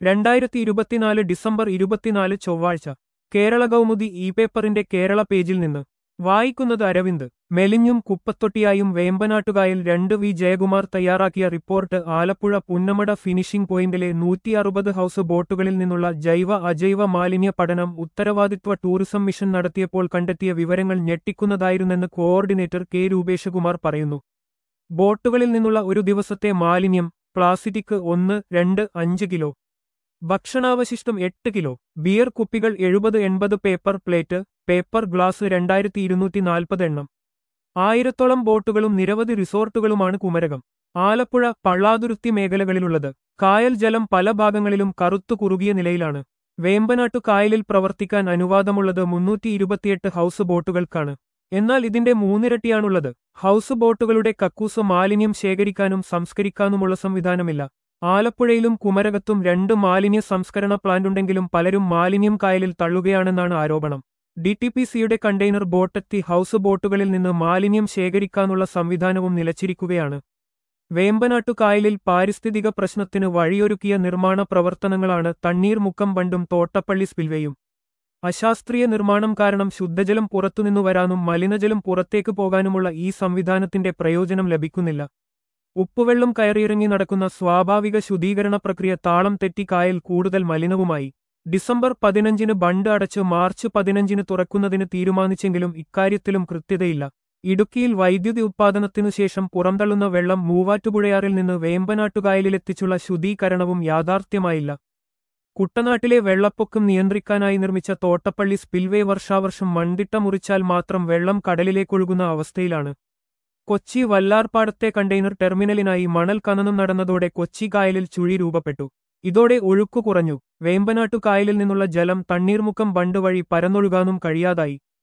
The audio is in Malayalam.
രണ്ടായിരത്തി ഇരുപത്തിനാല് ഡിസംബർ ഇരുപത്തിനാല് ചൊവ്വാഴ്ച കേരള കൗമുദി ഇ പേപ്പറിന്റെ കേരള പേജിൽ നിന്ന് വായിക്കുന്നത് അരവിന്ദ് മെലിഞ്ഞും കുപ്പത്തൊട്ടിയായും വേമ്പനാട്ടുകായൽ രണ്ട് വി ജയകുമാർ തയ്യാറാക്കിയ റിപ്പോർട്ട് ആലപ്പുഴ പുന്നമട ഫിനിഷിംഗ് പോയിന്റിലെ നൂറ്റി അറുപത് ഹൌസ് ബോട്ടുകളിൽ നിന്നുള്ള ജൈവ അജൈവ മാലിന്യ പഠനം ഉത്തരവാദിത്വ ടൂറിസം മിഷൻ നടത്തിയപ്പോൾ കണ്ടെത്തിയ വിവരങ്ങൾ ഞെട്ടിക്കുന്നതായിരുന്നെന്ന് കോഓർഡിനേറ്റർ കെ രൂപേഷകുമാർ പറയുന്നു ബോട്ടുകളിൽ നിന്നുള്ള ഒരു ദിവസത്തെ മാലിന്യം പ്ലാസ്റ്റിക് ഒന്ന് രണ്ട് അഞ്ച് കിലോ ഭക്ഷണാവശിഷ്ടം എട്ട് കിലോ ബിയർ കുപ്പികൾ എഴുപത് എൺപത് പേപ്പർ പ്ലേറ്റ് പേപ്പർ ഗ്ലാസ് രണ്ടായിരത്തി ഇരുന്നൂറ്റി നാൽപ്പത് എണ്ണം ആയിരത്തോളം ബോട്ടുകളും നിരവധി റിസോർട്ടുകളുമാണ് കുമരകം ആലപ്പുഴ പള്ളാതുരുത്തി മേഖലകളിലുള്ളത് കായൽ ജലം പല ഭാഗങ്ങളിലും കറുത്തു കുറുകിയ നിലയിലാണ് വേമ്പനാട്ടു കായലിൽ പ്രവർത്തിക്കാൻ അനുവാദമുള്ളത് മുന്നൂറ്റി ഇരുപത്തിയെട്ട് ഹൌസ് ബോട്ടുകൾക്കാണ് എന്നാൽ ഇതിന്റെ മൂന്നിരട്ടിയാണുള്ളത് ഹൌസ് ബോട്ടുകളുടെ കക്കൂസ് മാലിന്യം ശേഖരിക്കാനും സംസ്കരിക്കാനുമുള്ള സംവിധാനമില്ല ആലപ്പുഴയിലും കുമരകത്തും രണ്ട് മാലിന്യ സംസ്കരണ പ്ലാന്റുണ്ടെങ്കിലും പലരും മാലിന്യം കായലിൽ തള്ളുകയാണെന്നാണ് ആരോപണം ഡി ടി പി സിയുടെ കണ്ടെയ്നർ ബോട്ടെത്തി ഹൌസ് ബോട്ടുകളിൽ നിന്ന് മാലിന്യം ശേഖരിക്കാനുള്ള സംവിധാനവും നിലച്ചിരിക്കുകയാണ് വേമ്പനാട്ടു കായലിൽ പാരിസ്ഥിതിക പ്രശ്നത്തിന് വഴിയൊരുക്കിയ നിർമ്മാണ പ്രവർത്തനങ്ങളാണ് തണ്ണീർമുക്കം ബണ്ടും തോട്ടപ്പള്ളി സ്പിൽവേയും അശാസ്ത്രീയ നിർമ്മാണം കാരണം ശുദ്ധജലം പുറത്തുനിന്നു വരാനും മലിനജലം പുറത്തേക്ക് പോകാനുമുള്ള ഈ സംവിധാനത്തിന്റെ പ്രയോജനം ലഭിക്കുന്നില്ല ഉപ്പുവെള്ളം കയറിയിറങ്ങി നടക്കുന്ന സ്വാഭാവിക ശുദ്ധീകരണ പ്രക്രിയ താളം തെറ്റി കായൽ കൂടുതൽ മലിനവുമായി ഡിസംബർ പതിനഞ്ചിന് ബണ്ട് അടച്ച് മാർച്ച് പതിനഞ്ചിന് തുറക്കുന്നതിന് തീരുമാനിച്ചെങ്കിലും ഇക്കാര്യത്തിലും കൃത്യതയില്ല ഇടുക്കിയിൽ വൈദ്യുതി ഉത്പാദനത്തിനു ശേഷം പുറന്തള്ളുന്ന വെള്ളം മൂവാറ്റുപുഴയാറിൽ നിന്ന് വേമ്പനാട്ടുകായലിലെത്തിച്ചുള്ള ശുദ്ധീകരണവും യാഥാർത്ഥ്യമായില്ല കുട്ടനാട്ടിലെ വെള്ളപ്പൊക്കം നിയന്ത്രിക്കാനായി നിർമ്മിച്ച തോട്ടപ്പള്ളി സ്പിൽവേ വർഷാവർഷം മൺതിട്ട മുറിച്ചാൽ മാത്രം വെള്ളം കടലിലേക്കൊഴുകുന്ന അവസ്ഥയിലാണ് കൊച്ചി വല്ലാർപാടത്തെ കണ്ടെയ്നർ ടെർമിനലിനായി മണൽ ഖനനം നടന്നതോടെ കൊച്ചി കായലിൽ ചുഴി രൂപപ്പെട്ടു ഇതോടെ ഒഴുക്കു കുറഞ്ഞു വേമ്പനാട്ടു കായലിൽ നിന്നുള്ള ജലം തണ്ണീർമുക്കം ബണ്ട് വഴി പരന്നൊഴുകാനും കഴിയാതായി